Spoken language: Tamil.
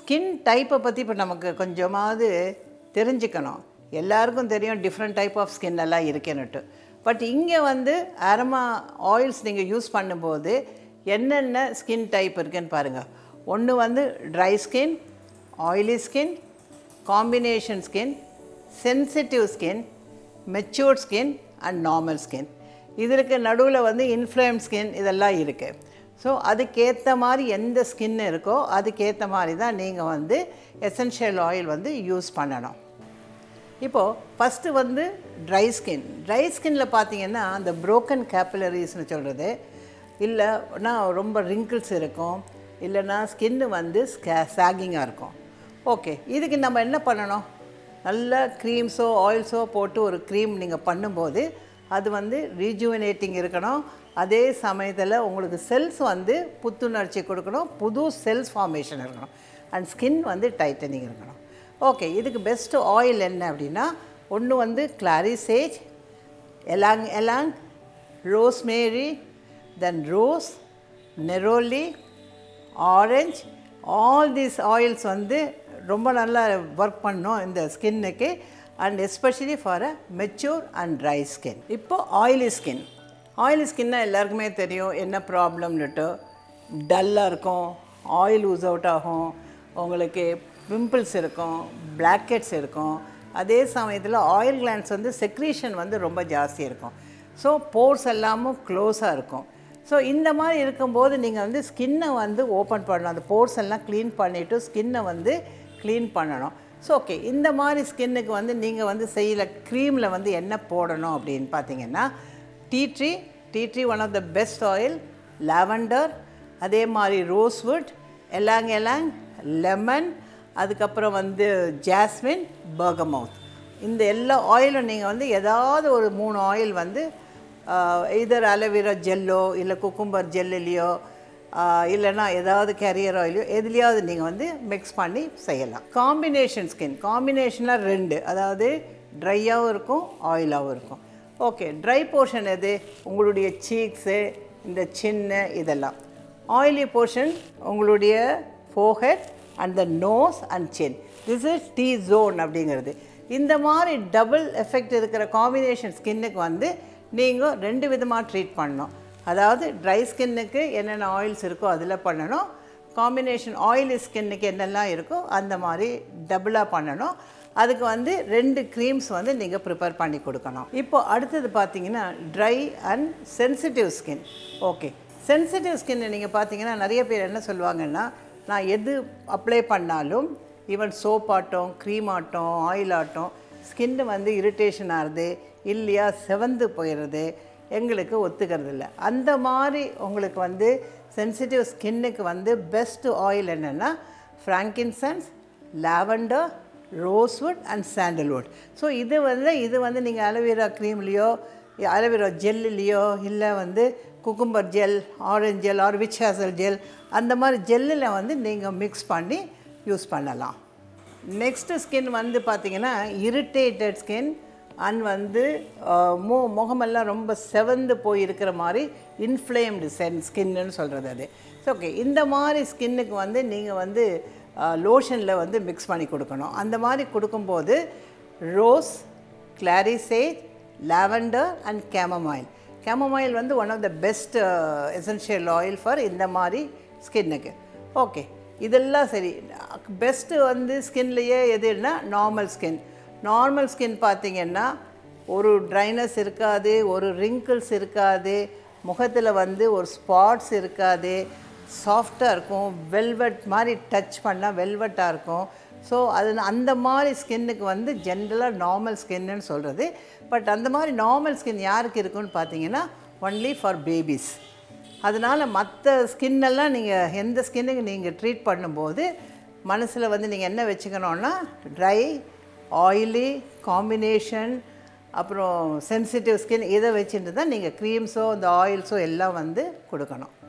ஸ்கின் டைப்பை பற்றி இப்போ நமக்கு கொஞ்சமாவது தெரிஞ்சுக்கணும் எல்லாருக்கும் தெரியும் டிஃப்ரெண்ட் டைப் ஆஃப் ஸ்கின் எல்லாம் இருக்குன்னுட்டு பட் இங்கே வந்து அரமா ஆயில்ஸ் நீங்கள் யூஸ் பண்ணும்போது என்னென்ன ஸ்கின் டைப் இருக்குன்னு பாருங்கள் ஒன்று வந்து dry skin oily skin combination skin sensitive skin matured skin and normal skin இதற்கு நடுவில் வந்து இன்ஃப்ளேம் ஸ்கின் இதெல்லாம் இருக்குது ஸோ அதுக்கேற்ற மாதிரி எந்த ஸ்கின் இருக்கோ அதுக்கேற்ற மாதிரி தான் நீங்கள் வந்து எசென்ஷியல் ஆயில் வந்து யூஸ் பண்ணணும் இப்போது ஃபஸ்ட்டு வந்து ட்ரை ஸ்கின் ட்ரை ஸ்கின்ல பார்த்தீங்கன்னா அந்த புரோக்கன் கேப்பிலரிஸ்னு சொல்கிறது இல்லைனா ரொம்ப ரிங்கிள்ஸ் இருக்கும் இல்லைன்னா ஸ்கின்னு வந்து ஸ்கே சாகிங்காக இருக்கும் ஓகே இதுக்கு நம்ம என்ன பண்ணணும் நல்ல க்ரீம்ஸோ ஆயில்ஸோ போட்டு ஒரு க்ரீம் நீங்கள் பண்ணும்போது அது வந்து ரீஜுவனேட்டிங் இருக்கணும் அதே சமயத்தில் உங்களுக்கு செல்ஸ் வந்து புத்துணர்ச்சி கொடுக்கணும் புது செல்ஸ் ஃபார்மேஷன் இருக்கணும் அண்ட் ஸ்கின் வந்து டைட்டனிங் இருக்கணும் ஓகே இதுக்கு பெஸ்ட்டு ஆயில் என்ன அப்படின்னா ஒன்று வந்து clary sage ylang ylang rosemary then rose neroli orange all these oils வந்து ரொம்ப நல்லா ஒர்க் பண்ணோம் இந்த ஸ்கின்னுக்கு and especially for a mature and dry skin இப்போ ஆயிலி ஸ்கின் ஆயிலி ஸ்கின்னா எல்லாருக்குமே தெரியும் என்ன ப்ராப்ளம்னுட்டு டல்லாக இருக்கும் ஆயில் ஊஸ் அவுட் ஆகும் உங்களுக்கு பிம்பிள்ஸ் இருக்கும் பிளாக்கெட்ஸ் இருக்கும் அதே சமயத்தில் ஆயில் கிளான்ஸ் வந்து செக்ரீஷன் வந்து ரொம்ப ஜாஸ்தி இருக்கும் ஸோ போர்ஸ் எல்லாமும் க்ளோஸாக இருக்கும் ஸோ இந்த மாதிரி இருக்கும்போது நீங்கள் வந்து ஸ்கின்னை வந்து ஓப்பன் பண்ணணும் அந்த போர்ஸ் எல்லாம் க்ளீன் பண்ணிவிட்டு ஸ்கின்னை வந்து க்ளீன் பண்ணணும் ஸோ ஓகே இந்த மாதிரி ஸ்கின்னுக்கு வந்து நீங்கள் வந்து செய்யல க்ரீமில் வந்து என்ன போடணும் அப்படின்னு பார்த்தீங்கன்னா tea tree tea tree one of the best oil lavender அதே மாதிரி ரோஸ்வுட் எலாங் எலாங் லெமன் அதுக்கப்புறம் வந்து ஜாஸ்மின் பர்கமவுத் இந்த எல்லா ஆயிலும் நீங்கள் வந்து ஏதாவது ஒரு மூணு ஆயில் வந்து இதர் அலோவேரா ஜெல்லோ இல்லை குக்கும்பர் ஜெல்லுலேயோ இல்லைன்னா ஏதாவது கேரியர் ஆயிலையோ எதுலேயாவது நீங்கள் வந்து மிக்ஸ் பண்ணி செய்யலாம் காம்பினேஷன் ஸ்கின் காம்பினேஷனாக ரெண்டு அதாவது ட்ரையாகவும் இருக்கும் ஆயிலாகவும் இருக்கும் ஓகே ட்ரை போர்ஷன் எது உங்களுடைய சீக்ஸு இந்த சின்ன இதெல்லாம் ஆயிலி போர்ஷன் உங்களுடைய forehead and the nose and chin this is T zone அப்படிங்கிறது இந்த மாதிரி டபுள் எஃபெக்ட் இருக்கிற காம்பினேஷன் ஸ்கின்னுக்கு வந்து நீங்கள் ரெண்டு விதமாக ட்ரீட் பண்ணணும் அதாவது ட்ரை ஸ்கின்னுக்கு என்னென்ன ஆயில்ஸ் இருக்கோ அதில் பண்ணணும் காம்பினேஷன் ஆயிலி ஸ்கின்னுக்கு என்னெல்லாம் இருக்கோ அந்த மாதிரி டபுளாக பண்ணணும் அதுக்கு வந்து ரெண்டு க்ரீம்ஸ் வந்து நீங்கள் ப்ரிப்பேர் பண்ணி கொடுக்கணும் இப்போ அடுத்தது பார்த்தீங்கன்னா dry and sensitive skin okay sensitive skin நீங்கள் பார்த்தீங்கன்னா நிறைய பேர் என்ன சொல்லுவாங்கன்னா நான் எது அப்ளை பண்ணாலும் ஈவன் சோப் ஆட்டம் க்ரீம் ஆட்டம் ஆயில் ஆட்டம் ஸ்கின்னு வந்து இரிட்டேஷன் ஆகுது இல்லையா செவந்து போயிடுது எங்களுக்கு ஒத்துக்கிறது இல்லை அந்த மாதிரி உங்களுக்கு வந்து சென்சிட்டிவ் ஸ்கின்னுக்கு வந்து பெஸ்ட் ஆயில் என்னென்னா frankincense lavender rosewood and sandalwood so இது வந்து இது வந்து நீங்கள் அலோவேரா க்ரீம்லேயோ அலோவேரா ஜெல்லுலேயோ இல்லை வந்து cucumber gel orange gel or witch hazel gel அந்த மாதிரி ஜெல்லில் வந்து நீங்கள் மிக்ஸ் பண்ணி யூஸ் பண்ணலாம் நெக்ஸ்ட்டு ஸ்கின் வந்து பார்த்திங்கன்னா இரிட்டேட்டட் ஸ்கின் அண்ட் வந்து மு முகமெல்லாம் ரொம்ப செவந்து போய் இருக்கிற மாதிரி இன்ஃப்ளேம்டு சென் ஸ்கின்னு சொல்கிறது அது ஸோ ஓகே இந்த மாதிரி ஸ்கின்னுக்கு வந்து நீங்கள் வந்து லோஷனில் வந்து மிக்ஸ் பண்ணி கொடுக்கணும் அந்த மாதிரி கொடுக்கும்போது rose clary sage lavender and chamomile chamomile வந்து one of the best essential oil for இந்த மாதிரி ஸ்கின்னுக்கு ஓகே இதெல்லாம் சரி பெஸ்ட்டு வந்து ஸ்கின்லேயே எதுன்னா நார்மல் ஸ்கின் நார்மல் ஸ்கின் பார்த்திங்கன்னா ஒரு ட்ரைனஸ் இருக்காது ஒரு ரிங்கிள்ஸ் இருக்காது முகத்தில் வந்து ஒரு ஸ்பாட்ஸ் இருக்காது சாஃப்டாக இருக்கும் வெல்வெட் மாதிரி டச் பண்ணால் வெல்வெட்டாக இருக்கும் ஸோ அது அந்த மாதிரி ஸ்கின்னுக்கு வந்து ஜென்ரலாக நார்மல் ஸ்கின்னு சொல்கிறது பட் அந்த மாதிரி நார்மல் ஸ்கின் யாருக்கு இருக்குன்னு பார்த்தீங்கன்னா ஒன்லி ஃபார் பேபிஸ் அதனால் மற்ற ஸ்கின்னெல்லாம் நீங்கள் எந்த ஸ்கின்னுக்கு நீங்கள் ட்ரீட் பண்ணும்போது மனசில் வந்து நீங்கள் என்ன வச்சுக்கணுன்னா ட்ரை ஆயிலி காம்பினேஷன் அப்புறம் சென்சிட்டிவ் ஸ்கின் இதை வச்சுட்டு தான் நீங்கள் க்ரீம்ஸோ இந்த ஆயில்ஸோ எல்லாம் வந்து கொடுக்கணும்